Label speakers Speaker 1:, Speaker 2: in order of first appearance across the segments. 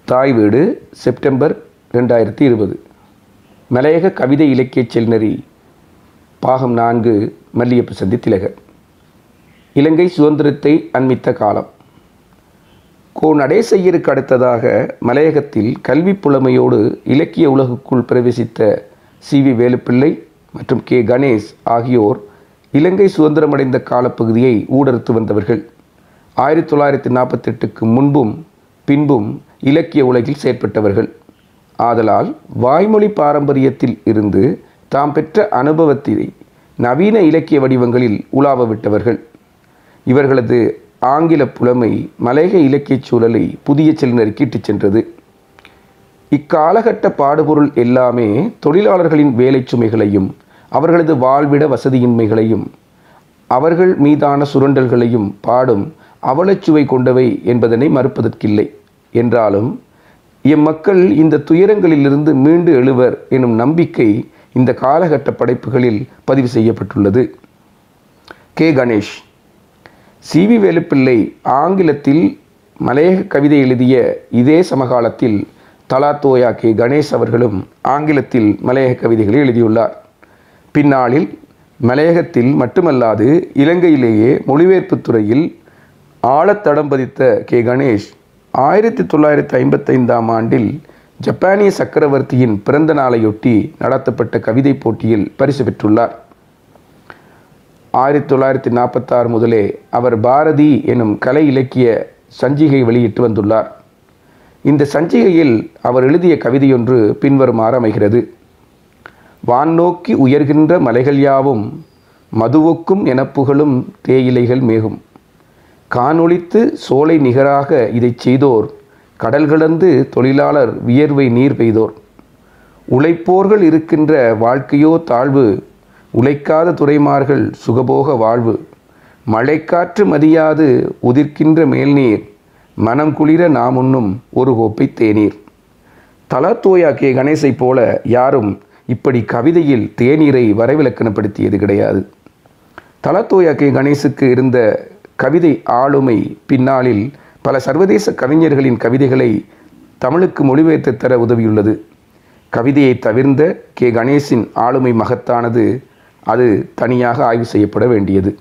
Speaker 1: தாய் வீடு செப்டம்பர் ரெண்டாயிரத்தி இருபது மலையக கவிதை இலக்கிய செல்நெறி பாகம் நான்கு மல்லியப்பு சந்தி திலகர் இலங்கை சுதந்திரத்தை அண்மித்த காலம் கோ நடேசையருக்கு அடுத்ததாக மலையகத்தில் கல்வி புலமையோடு இலக்கிய உலகுக்குள் பிரவேசித்த சி வி வேலுப்பிள்ளை மற்றும் கே கணேஷ் ஆகியோர் இலங்கை சுதந்திரமடைந்த காலப்பகுதியை ஊடறுத்து வந்தவர்கள் ஆயிரத்தி தொள்ளாயிரத்தி நாற்பத்தெட்டுக்கு முன்பும் பின்பும் இலக்கிய உலகில் செயற்பட்டவர்கள் ஆதலால் வாய்மொழி பாரம்பரியத்தில் இருந்து தாம் பெற்ற அனுபவத்தை நவீன இலக்கிய வடிவங்களில் உலாவ விட்டவர்கள் இவர்களது ஆங்கில புலமை மலையக இலக்கியச் சூழலை புதிய செல்நெறிக்கு இட்டுச் சென்றது இக்காலகட்ட பாடுபொருள் எல்லாமே தொழிலாளர்களின் வேலை சுமைகளையும் அவர்களது வாழ்விட வசதியின்மைகளையும் அவர்கள் மீதான சுரண்டல்களையும் பாடும் அவலச்சுவை கொண்டவை என்பதனை மறுப்பதற்கில்லை என்றாலும் எம்மக்கள் இந்த துயரங்களிலிருந்து மீண்டு எழுவர் எனும் நம்பிக்கை இந்த காலகட்ட படைப்புகளில் பதிவு செய்யப்பட்டுள்ளது K Ganesh C V Velupillai ஆங்கிலத்தில் மலையக கவிதை எழுதிய இதே சமகாலத்தில் தலாத்தோயா கே கணேஷ் அவர்களும் ஆங்கிலத்தில் மலையக கவிதைகளை எழுதியுள்ளார் பின்னாளில் மலையகத்தில் மட்டுமல்லாது இலங்கையிலேயே மொழிபெயர்ப்புத் துறையில் ஆழத்தடம் பதித்த கே கணேஷ் ஆயிரத்தி தொள்ளாயிரத்தி ஐம்பத்தைந்தாம் ஆண்டில் ஜப்பானிய சக்கரவர்த்தியின் பிறந்த நாளையொட்டி நடத்தப்பட்ட கவிதை போட்டியில் பரிசு பெற்றுள்ளார் ஆயிரத்தி தொள்ளாயிரத்தி நாற்பத்தாறு முதலே அவர் பாரதி எனும் கலை இலக்கிய சஞ்சிகை வெளியிட்டு வந்துள்ளார் இந்த சஞ்சிகையில் அவர் எழுதிய கவிதையொன்று பின்வருமாறு அமைகிறது வான்நோக்கி உயர்கின்ற மலைகள் யாவும் மதுவுக்கும் எனப்புகழும் தேயிலைகள் மேகும் காணொளித்து சோலை நிகராக இதைச் செய்தோர் கடல் கடந்து தொழிலாளர் வியர்வை நீர் பெய்தோர் உழைப்போர்கள் இருக்கின்ற வாழ்க்கையோ தாழ்வு உழைக்காத துறைமார்கள் சுகபோக வாழ்வு மழைக்காற்று மதியாது உதிர்க்கின்ற மேல்நீர் மனம் குளிர நாம் உண்ணும் ஒரு கோப்பை தேநீர் தலாத்தோயா கே கணேசை போல யாரும் இப்படி கவிதையில் தேநீரை வரைவிலக்கணப்படுத்தியது கிடையாது தலாத்தோயா கே கணேசுக்கு இருந்த கவிதை ஆளுமை பின்னாளில் பல சர்வதேச கவிஞர்களின் கவிதைகளை தமிழுக்கு மொழிபெயர்த்து தர உதவியுள்ளது கவிதையை தவிர்ந்த கே கணேசின் ஆளுமை மகத்தானது அது தனியாக ஆய்வு செய்யப்பட வேண்டியது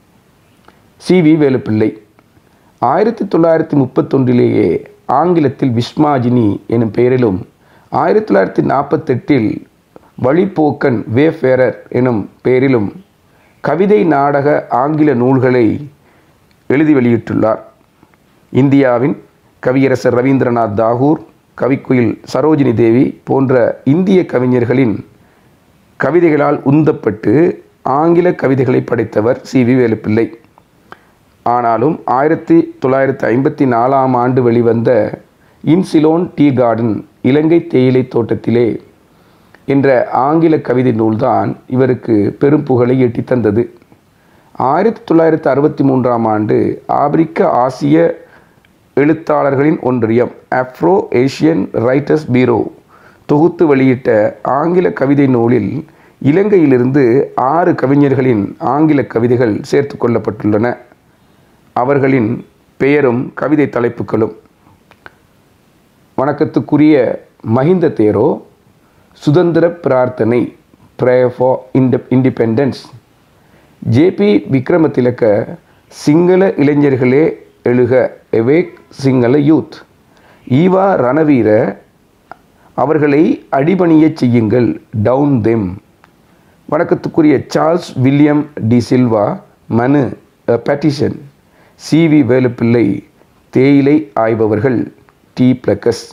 Speaker 1: சி வி வேலுப்பிள்ளை ஆயிரத்தி தொள்ளாயிரத்தி முப்பத்தொன்றிலேயே ஆங்கிலத்தில் விஸ்மாஜினி எனும் பெயரிலும் ஆயிரத்தி தொள்ளாயிரத்தி நாற்பத்தெட்டில் வழிப்போக்கன் வேஃபேரர் எனும் பெயரிலும் கவிதை நாடக ஆங்கில நூல்களை எழுதி வெளியிட்டுள்ளார் இந்தியாவின் கவியரசர் ரவீந்திரநாத் தாகூர் கவிக்குயில் சரோஜினி தேவி போன்ற இந்திய கவிஞர்களின் கவிதைகளால் உந்தப்பட்டு ஆங்கில கவிதைகளை படைத்தவர் சி வி வேலுப்பிள்ளை ஆனாலும் ஆயிரத்தி தொள்ளாயிரத்தி ஐம்பத்தி நாலாம் ஆண்டு வெளிவந்த இன்சிலோன் டீ கார்டன் இலங்கை தேயிலை தோட்டத்திலே என்ற ஆங்கில கவிதை நூல்தான் இவருக்கு பெரும் புகழை எட்டி தந்தது ஆயிரத்தி தொள்ளாயிரத்தி அறுபத்தி மூன்றாம் ஆண்டு ஆப்பிரிக்க ஆசிய எழுத்தாளர்களின் ஒன்றியம் ஆப்ரோ ஏஷியன் ரைட்டர்ஸ் பீரோ தொகுத்து வெளியிட்ட ஆங்கில கவிதை நூலில் இலங்கையிலிருந்து ஆறு கவிஞர்களின் ஆங்கில கவிதைகள் சேர்த்து கொள்ளப்பட்டுள்ளன அவர்களின் பெயரும் கவிதை தலைப்புகளும் வணக்கத்துக்குரிய மஹிந்த தேரோ சுதந்திர பிரார்த்தனை ப்ரேயர் ஃபார் இண்ட இண்டிபெண்டன்ஸ் ஜேபி விக்ரமதிலக்க சிங்கள இளைஞர்களே எழுக எவேக் சிங்கள யூத் ஈவா ரணவீர அவர்களை அடிபணியச் செய்யுங்கள் டவுன் தெம் வணக்கத்துக்குரிய சார்ல்ஸ் வில்லியம் டி சில்வா மனு பெட்டிஷன் சி வி வேலுப்பிள்ளை தேயிலை ஆய்பவர்கள் டி பிளக்கஸ்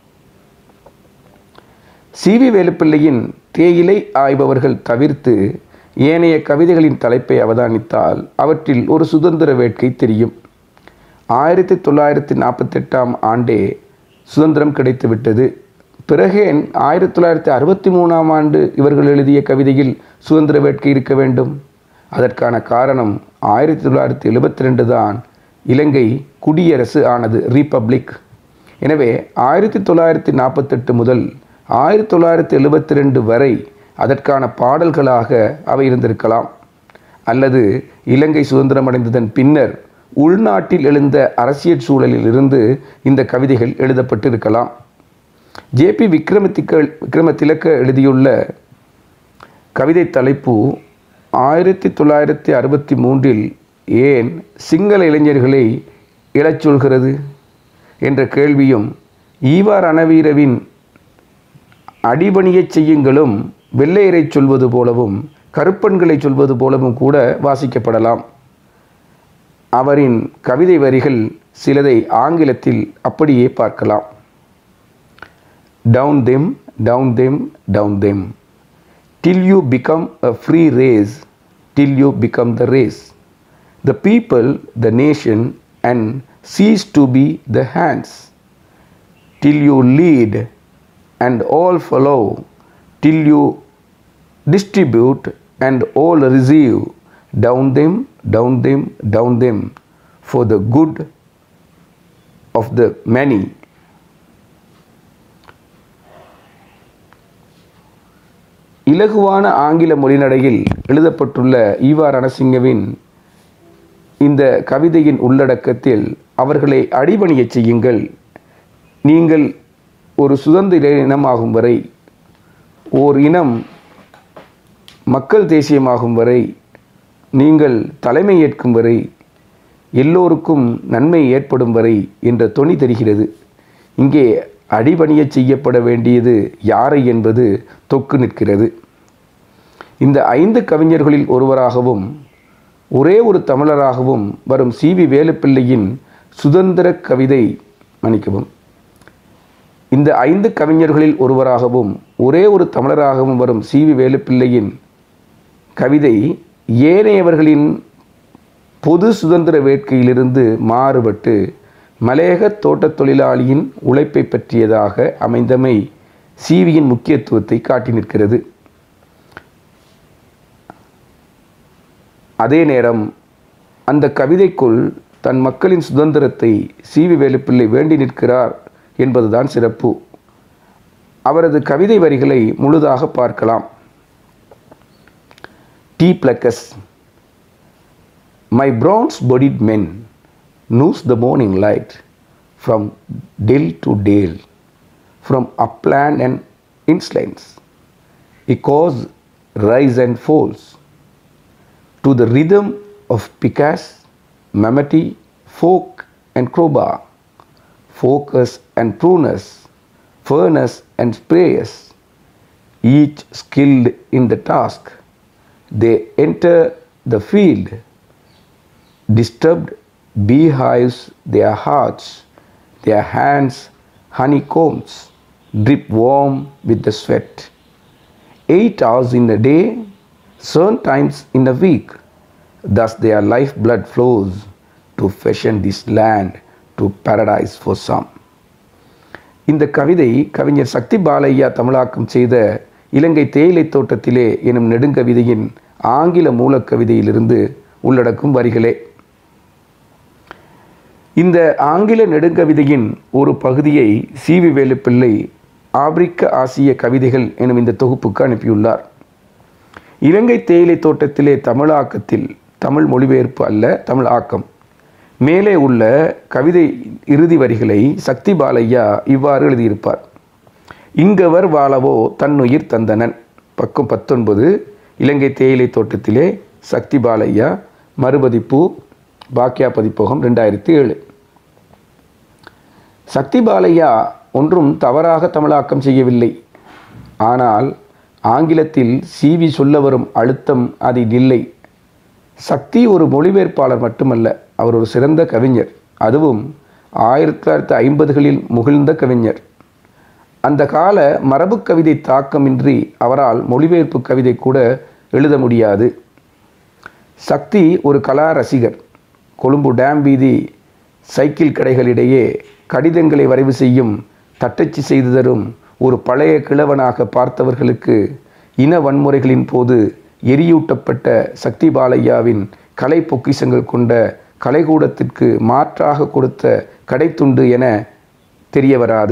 Speaker 1: சி வி வேலுப்பிள்ளையின் தேயிலை ஆய்பவர்கள் தவிர்த்து ஏனைய கவிதைகளின் தலைப்பை அவதானித்தால் அவற்றில் ஒரு சுதந்திர வேட்கை தெரியும் ஆயிரத்தி தொள்ளாயிரத்தி நாற்பத்தெட்டாம் ஆண்டே சுதந்திரம் கிடைத்துவிட்டது பிறகேன் ஆயிரத்தி தொள்ளாயிரத்தி அறுபத்தி மூணாம் ஆண்டு இவர்கள் எழுதிய கவிதையில் சுதந்திர வேட்கை இருக்க வேண்டும் அதற்கான காரணம் ஆயிரத்தி தொள்ளாயிரத்தி எழுபத்தி ரெண்டு தான் இலங்கை குடியரசு ஆனது ரீபப்ளிக் எனவே ஆயிரத்தி தொள்ளாயிரத்தி நாற்பத்தெட்டு முதல் ஆயிரத்தி தொள்ளாயிரத்தி எழுபத்தி ரெண்டு வரை அதற்கான பாடல்களாக அவை இருந்திருக்கலாம் அல்லது இலங்கை சுதந்திரம் அடைந்ததன் பின்னர் உள்நாட்டில் எழுந்த அரசியல் சூழலில் இருந்து இந்த கவிதைகள் எழுதப்பட்டு இருக்கலாம் ஜேபி விக்ரமதிக்க விக்ரமதிலக்க எழுதியுள்ள கவிதை தலைப்பு ஆயிரத்தி தொள்ளாயிரத்தி அறுபத்தி மூன்றில் ஏன் சிங்கள இளைஞர்களை இழச் சொல்கிறது என்ற கேள்வியும் ஈவா ரணவீரவின் அடிபணியச் செய்யுங்களும் வெள்ளையரை சொல்வது போலவும் கருப்பன்களை சொல்வது போலவும் கூட வாசிக்கப்படலாம் அவரின் கவிதை வரிகள் சிலதை ஆங்கிலத்தில் அப்படியே பார்க்கலாம் down them down them down them till you become a free race, till you become the race. The people, the nation, and cease to be the hands, till you lead and all follow, till you distribute and all receive, down them, down them, down them, for the good of the many. இலகுவான ஆங்கில மொழிநடையில் எழுதப்பட்டுள்ள Eva ரணசிங்கவின் இந்த கவிதையின் உள்ளடக்கத்தில் அவர்களை அடிபணியச் செய்யுங்கள் நீங்கள் ஒரு சுதந்திர இனமாகும் வரை ஓர் இனம் மக்கள் தேசியமாகும் வரை நீங்கள் தலைமை ஏற்கும் வரை எல்லோருக்கும் நன்மை ஏற்படும் வரை என்ற தொனி தெரிகிறது இங்கே அடிபணியச் செய்யப்பட வேண்டியது யாரை என்பது தொக்கு நிற்கிறது இந்த ஐந்து கவிஞர்களில் ஒருவராகவும் ஒரே ஒரு தமிழராகவும் வரும் சி வி வேலுப்பிள்ளையின் சுதந்திர கவிதை மன்னிக்கவும் இந்த ஐந்து கவிஞர்களில் ஒருவராகவும் ஒரே ஒரு தமிழராகவும் வரும் சி வி வேலுப்பிள்ளையின் கவிதை ஏனையவர்களின் பொது சுதந்திர வேட்கையிலிருந்து மாறுபட்டு மலையக தோட்டத் தொழிலாளியின் உழைப்பை பற்றியதாக அமைந்தமை சீவியின் முக்கியத்துவத்தை காட்டி நிற்கிறது அதே நேரம் அந்த கவிதைக்குள் தன் மக்களின் சுதந்திரத்தை சீவி வேலுப்பிள்ளை வேண்டி நிற்கிறார் என்பதுதான் சிறப்பு அவரது கவிதை வரிகளை முழுதாக பார்க்கலாம் tea pluckers my bronze bodied men knows the morning light from dale to dale, from upland and inlands. Echoes rise and falls to the rhythm of picas, mamati, folk and crowbar, focus and pruners, furnace and sprayers, each skilled in the task. They enter the field disturbed beehives their hearts, their hands honeycombs, drip warm with the sweat. Eight hours in a day, seven times in a week, thus their lifeblood flows to fashion this land to paradise for some. இந்த கவிதை கவிஞர் சக்தி பாலையா தமிழாக்கம் செய்த இலங்கை தேயிலை தோட்டத்திலே எனும் நெடுங்கவிதையின் ஆங்கில மூலக்கவிதையிலிருந்து உள்ளடக்கும் வரிகளே இந்த ஆங்கில நெடுங்கவிதையின் ஒரு பகுதியை சி வி வேலுப்பிள்ளை ஆப்பிரிக்க ஆசிய கவிதைகள் எனும் இந்த தொகுப்புக்கு அனுப்பியுள்ளார் இலங்கை தேயிலை தோட்டத்திலே தமிழாக்கத்தில் தமிழ் மொழிபெயர்ப்பு அல்ல தமிழ் ஆக்கம் மேலே உள்ள கவிதை இறுதி வரிகளை சக்தி பாலையா இவ்வாறு எழுதியிருப்பார் இங்கவர் வாழவோ தன்னுயிர் தந்தனன் பக்கம் பத்தொன்பது இலங்கை தேயிலை தோட்டத்திலே சக்தி பாலையா மறுபதிப்பு பாக்கியா பதிப்பகம் ரெண்டாயிரத்தி ஏழு சக்தி பாலையா ஒன்றும் தவறாக தமிழாக்கம் செய்யவில்லை ஆனால் ஆங்கிலத்தில் சிவி சொல்ல வரும் அழுத்தம் அதில் இல்லை சக்தி ஒரு மொழிபெயர்ப்பாளர் மட்டுமல்ல அவர் ஒரு சிறந்த கவிஞர் அதுவும் ஆயிரத்தி தொள்ளாயிரத்தி ஐம்பதுகளில் முகிழ்ந்த கவிஞர் அந்த கால மரபு கவிதை தாக்கமின்றி அவரால் மொழிபெயர்ப்பு கவிதை கூட எழுத முடியாது சக்தி ஒரு கலா ரசிகர் கொழும்பு டேம் வீதி சைக்கிள் கடைகளிடையே கடிதங்களை வரைவு செய்யும் தட்டச்சு செய்து தரும் ஒரு பழைய கிழவனாக பார்த்தவர்களுக்கு இன வன்முறைகளின் போது எரியூட்டப்பட்ட சக்தி பாலையாவின் கலை பொக்கிஷங்கள் கொண்ட கலைக்கூடத்திற்கு மாற்றாக கொடுத்த கடைத்துண்டு என தெரிய வராது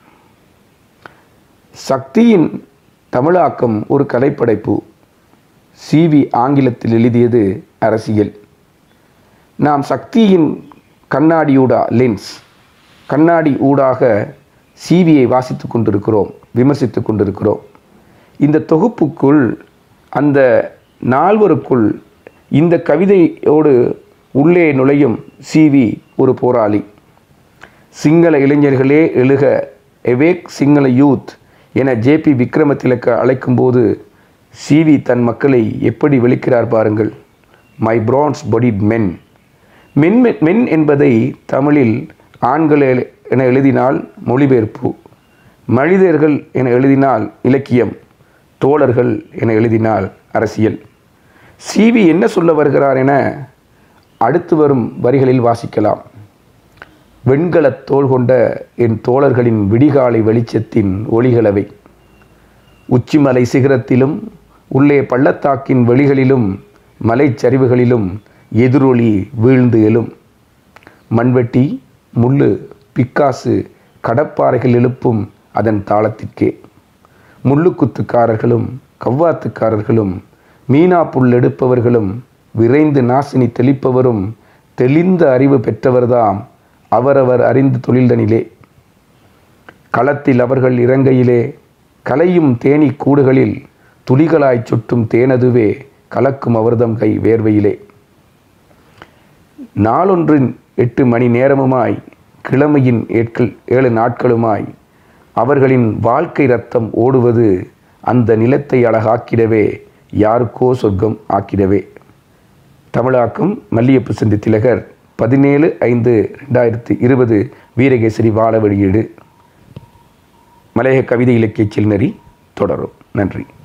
Speaker 1: சக்தியின் தமிழாக்கம் ஒரு கலைப்படைப்பு சிவி ஆங்கிலத்தில் எழுதியது அரசியல் நாம் சக்தியின் கண்ணாடியூடா லென்ஸ் கண்ணாடி ஊடாக சீவியை வாசித்து கொண்டிருக்கிறோம் விமர்சித்து கொண்டிருக்கிறோம் இந்த தொகுப்புக்குள் அந்த நால்வருக்குள் இந்த கவிதையோடு உள்ளே நுழையும் சிவி ஒரு போராளி சிங்கள இளைஞர்களே எழுக எவேக் சிங்கள யூத் என ஜேபி விக்ரமதிலக்க அழைக்கும்போது சிவி தன் மக்களை எப்படி வெளிக்கிறார் பாருங்கள் மை பிரான்ஸ் பொடிட் மென் மென் மென் என்பதை தமிழில் ஆண்கள் எ- என எழுதினால் மொழிபெயர்ப்பு மனிதர்கள் என எழுதினால் இலக்கியம் தோழர்கள் என எழுதினால் அரசியல் சிவி என்ன சொல்ல வருகிறார் என அடுத்து வரும் வரிகளில் வாசிக்கலாம் வெண்கலத் தோள் கொண்ட என் தோழர்களின் விடிகாலை வெளிச்சத்தின் ஒளிகளவை உச்சிமலை சிகரத்திலும் உள்ளே பள்ளத்தாக்கின் வெளிகளிலும் மலைச்சரிவுகளிலும் எதிரொலி வீழ்ந்து எழும் மண்வெட்டி முள்ளு பிக்காசு கடப்பாறைகள் எழுப்பும் அதன் தாளத்திற்கே முள்ளுக்குத்துக்காரர்களும் கவ்வாத்துக்காரர்களும் மீனா புல் எடுப்பவர்களும் விரைந்து நாசினி தெளிப்பவரும் தெளிந்த அறிவு பெற்றவர்தாம் அவரவர் அறிந்த தொழில்தனிலே களத்தில் அவர்கள் இறங்கையிலே கலையும் தேனீ கூடுகளில் துளிகளாய் சுட்டும் தேனதுவே கலக்கும் அவர்தம் கை வேர்வையிலே நாளொன்றின் எட்டு மணி நேரமுமாய் கிழமையின் ஏட்கள் ஏழு நாட்களுமாய் அவர்களின் வாழ்க்கை ரத்தம் ஓடுவது அந்த நிலத்தை அழகாக்கிடவே யாருக்கோ சொர்க்கம் ஆக்கிடவே தமிழாக்கம் மல்லியப்பு சிந்தி திலகர் பதினேழு ஐந்து ரெண்டாயிரத்தி இருபது வீரகேசரி வாழ வெளியீடு மலையக கவிதை இலக்கிய சில்நெறி தொடரும் நன்றி